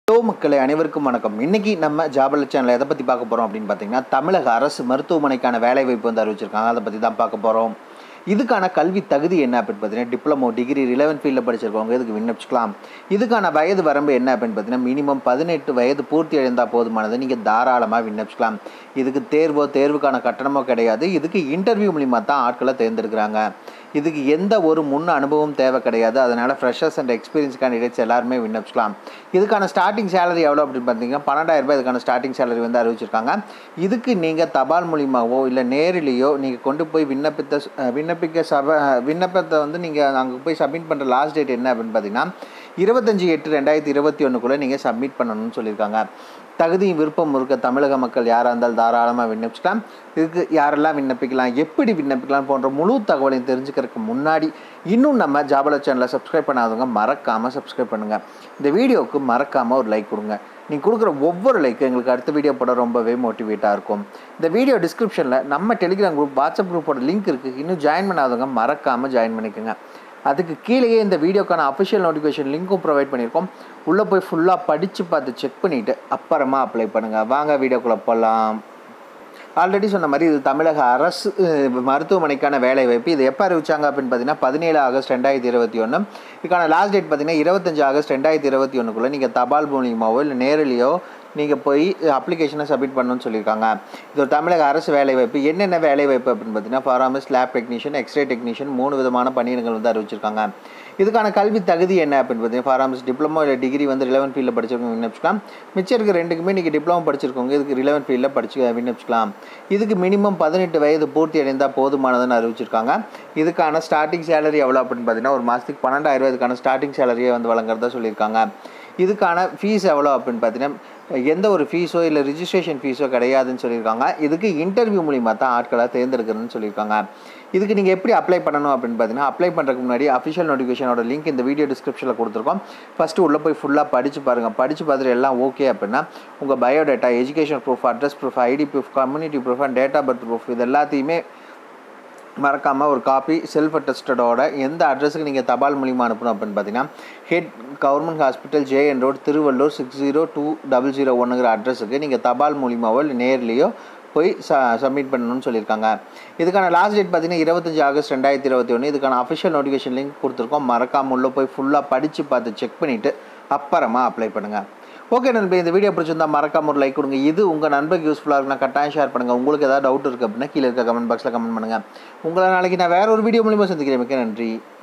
hello மக்களே அனைவருக்கும் வணக்கம் இன்னைக்கு நம்ம ஜாபல சேனல் எதை பற்றி பார்க்க போகிறோம் அப்படின்னு பார்த்தீங்கன்னா தமிழக அரசு மருத்துவமனைக்கான வேலைவாய்ப்பு வந்து அறிவிச்சிருக்காங்க அதை பற்றி தான் பார்க்க போகிறோம் இதுக்கான கல்வி தகுதி என்ன அப்படின்னு பார்த்தீங்கன்னா டிப்ளமோ டிகிரி ரிலவன் ஃபீல்டில் படிச்சிருக்கவங்க இதுக்கு விண்ணப்பிச்சுக்கலாம் இதுக்கான வயது வரம்பு என்ன அப்படின்னு பார்த்தீங்கன்னா மினிமம் பதினெட்டு வயது பூர்த்தி அடைந்தால் போதுமானது நீங்கள் தாராளமாக விண்ணப்பிச்சுக்கலாம் இதுக்கு தேர்வோ தேர்வுக்கான கட்டணமோ கிடையாது இதுக்கு இன்டர்வியூ மூலிமா தான் ஆட்களை தேர்ந்தெடுக்கிறாங்க இதுக்கு எந்த ஒரு முன் அனுபவம் தேவை கிடையாது அதனால் ஃப்ரெஷர்ஸ் அண்ட் எக்ஸ்பீரியன்ஸ் கேண்டிடேட்ஸ் எல்லாருமே விண்ணப்பிச்சுக்கலாம் இதுக்கான ஸ்டார்டிங் சேலரி எவ்வளோ அப்படின்னு பார்த்தீங்கன்னா பன்னெண்டாயிரம் ரூபாய் இதுக்கான ஸ்டார்டிங் சேலரி வந்து அறிவிச்சிருக்காங்க இதுக்கு நீங்கள் தபால் மூலியமாவோ இல்லை நேரிலேயோ நீங்கள் கொண்டு போய் விண்ணப்பித்த அஹ், விண்ணப்பிக்க சப அஹ், விண்ணப்பத்தை வந்து நீங்கள் அங்கே போய் சப்மிட் பண்ணுற லாஸ்ட் டேட் என்ன அப்படின்னு பார்த்தீங்கன்னா இருபத்தஞ்சி எட்டு ரெண்டாயிரத்தி இருபத்தி ஒன்றுக்குள்ளே நீங்கள் சப்மிட் பண்ணணும்னு சொல்லியிருக்காங்க தகுதியும் விருப்பம் இருக்க தமிழக மக்கள் யாராக இருந்தாலும் தாராளமாக விண்ணப்பிச்சுக்கலாம் இதுக்கு யாரெல்லாம் விண்ணப்பிக்கலாம் எப்படி விண்ணப்பிக்கலாம் போன்ற முழு தகவலையும் தெரிஞ்சுக்கிறதுக்கு முன்னாடி இன்னும் நம்ம ஜாபல சேனலை சப்ஸ்கிரைப் பண்ணாதவங்க மறக்காமல் சப்ஸ்கிரைப் பண்ணுங்கள் இந்த வீடியோவுக்கு மறக்காமல் ஒரு லைக் கொடுங்க நீங்கள் கொடுக்குற ஒவ்வொரு லைக்கும் எங்களுக்கு அடுத்த வீடியோ போட ரொம்பவே மோட்டிவேட்டாக இருக்கும் இந்த வீடியோ டிஸ்கிரிப்ஷனில் நம்ம டெலிகிராம் குரூப் வாட்ஸ்அப் குரூப்போட லிங்க் இருக்குது இன்னும் ஜாயின் பண்ணாதவங்க மறக்காமல் ஜாயின் பண்ணிக்கோங்க அதுக்கு கீழேயே இந்த வீடியோக்கான அஃபிஷியல் நோட்டிஃபிகேஷன் லிங்க்கும் ப்ரொவைட் பண்ணியிருக்கோம் உள்ளே போய் ஃபுல்லாக படித்து பார்த்து செக் பண்ணிவிட்டு அப்புறமா அப்ளை பண்ணுங்கள் வாங்க வீடியோக்குள்ளே போகலாம் ஆல்ரெடி சொன்ன மாதிரி இது தமிழக அரசு அஹ், மருத்துவமனைக்கான வேலைவாய்ப்பு இது எப்போ அறிவிச்சாங்க அப்படின்னு பார்த்தீங்கன்னா பதினேழு ஆகஸ்ட் ரெண்டாயிரத்தி இருபத்தி ஒன்று இதுக்கான லாஸ்ட் டேட் பார்த்தீங்கன்னா இருபத்தஞ்சு ஆகஸ்ட் ரெண்டாயிரத்தி இருபத்தி ஒன்றுக்குள்ளே நீங்கள் தபால் மூலியமாவோ இல்லை நேரிலேயோ நீங்கள் போய் அப்ளிகேஷனை சப்மிட் பண்ணணும்னு சொல்லியிருக்காங்க இது ஒரு தமிழக அரசு வேலைவாய்ப்பு என்னென்ன வேலைவாய்ப்பு அப்படின்னு பார்த்தீங்கன்னா pharmacist lab technician X-ray technician மூணு விதமான பணியிடங்கள் வந்து அறிவிச்சிருக்காங்க இதுக்கான கல்வி தகுதி என்ன அப்படின்னு பார்த்தீங்கன்னா ஃபாராமிஸ்ட் டிப்ளமோ இல்லை டிகிரி வந்து ரிலவன் ஃபீல்டில் படிச்சிருக்கவங்க விண்ணப்பிச்சுக்கலாம் மிச்சம் இருக்க ரெண்டுக்குமே நீங்கள் டிப்ளமோ படிச்சிருக்கவங்க இதுக்கு ரிலவன் ஃபீல்டில் படிச்சு விண்ணப்பிச்சுக்கலாம் இதுக்கு மினிமம் பதினெட்டு வயது பூர்த்தி அடைந்தால் போதுமானதுன்னு அறிவிச்சிருக்காங்க இதுக்கான ஸ்டார்டிங் சேலரி எவ்வளோ அப்படின்னு பார்த்தீங்கன்னா ஒரு மாதத்துக்கு பன்னெண்டாயிரம் ரூபாய் இதுக்கான ஸ்டார்டிங் சேலரியை வந்து வழங்குறதா சொல்லியிருக்காங்க இதுக்கான ஃபீஸ் எவ்வளோ அப்படின்னு பார்த்தீங்கன்னா எந்த ஒரு ஃபீஸோ இல்லை ரிஜிஸ்ட்ரேஷன் ஃபீஸோ கிடையாதுன்னு சொல்லியிருக்காங்க இதுக்கு இன்டர்வியூ மூலிமா தான் ஆட்களை தேர்ந்தெடுக்கிறதுன்னு சொல்லியிருக்காங்க இதுக்கு நீங்கள் எப்படி அப்ளை பண்ணணும் அப்படின்னு பார்த்தீங்கன்னா அப்ளை பண்ணுறதுக்கு முன்னாடி அஃபிஷியல் நோட்டிஃபிகேஷனோட லிங்க் இந்த வீடியோ டிஸ்கிரிப்ஷனில் கொடுத்துருக்கோம் ஃபஸ்ட்டு உள்ளே போய் ஃபுல்லாக படித்து பாருங்கள் படித்து பார்த்துட்டு எல்லாம் ஓகே அப்படின்னா உங்கள் biodata education proof address proof ID proof community proof and date of birth proof இது எல்லாத்தையுமே மறக்காமல் ஒரு காப்பி செல்ஃப் அட்டஸ்டடோட எந்த அட்ரஸுக்கு நீங்கள் தபால் மூலிமா அனுப்பணும் அப்படின்னு பார்த்தீங்கன்னா head government hospital JN road Tiruvallur six zero two double zero ஒன்றுங்கிற அட்ரஸுக்கு நீங்கள் தபால் மூலியமாவோ இல்லை நேர்லேயோ போய் ச சப்மிட் பண்ணணும்னு சொல்லியிருக்காங்க இதுக்கான லாஸ்ட் டேட் பார்த்தீங்கன்னா இருபத்தஞ்சி ஆகஸ்ட் ரெண்டாயிரத்தி இருபத்தி ஒன்று இதுக்கான அஃபிஷியல் நோட்டிஃபிகேஷன் லிங்க் கொடுத்துருக்கோம் மறக்காமல் உள்ளே போய் ஃபுல்லாக படித்து பார்த்து செக் பண்ணிவிட்டு அப்புறமா அப்ளை பண்ணுங்கள் ஓகே நண்பர் இந்த வீடியோ பிடிச்சிருந்தா மறக்காம ஒரு லைக் கொடுங்க இது உங்கள் நண்பருக்கு யூஸ்ஃபுல்லாக இருக்குன்னா கட்டாயம் ஷேர் பண்ணுங்கள் உங்களுக்கு ஏதாவது டவுட் இருக்குது அப்படின்னா கீழே இருக்க கமெண்ட் பாக்ஸில் கமெண்ட் பண்ணுங்கள் உங்களை நாளைக்கு நான் வேற ஒரு வீடியோ மூலியமாக சந்திக்கிறேன் மிக்க நன்றி